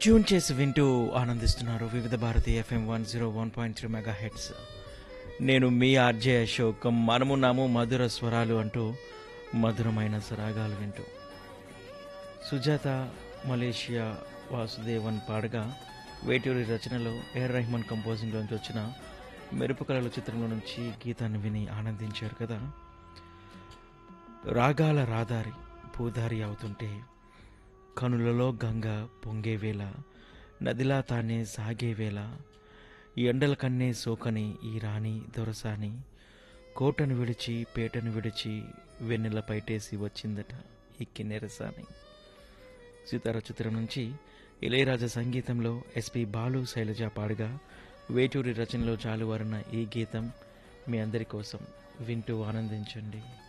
tune చేసి వింటూ ఆనందిస్తున్నారు Vividha Bharati FM one zero one point three mega heads నేను మీ ఆర్జే అశోక్ మనము నాము మధుర స్వరాలు అంటూ మధురమైన సరాగాలు వింటూ సుజాత మలేషియా వాసుదేవన్ పాడగా వేటూరి రచనలో ఏఆర్ రెహమాన్ కంపోజింగ్లోంచి వచ్చిన మెరుపు కళల చిత్రంలో నుంచి గీతాన్ని విని ఆనందించారు కదా రాగాల రాదారి పూదారి అవుతుంటే కనులలో గంగ పొంగే వేళ నదిలా తానే సాగే వేళ ఎండల కన్నే సోకని ఈ రాణి దొరసాని కోటను విడిచి పేటను విడిచి వెన్నెల పైటేసి వచ్చిందట ఈ కిన్నెరసాని సీతారా చిత్రం నుంచి ఇళయరాజా సంగీతంలో ఎస్పి బాలు శైలజ పాడగా వేటూరి రచనలో జాలువారిన ఈ గీతం మీ అందరి కోసం వింటూ ఆనందించండి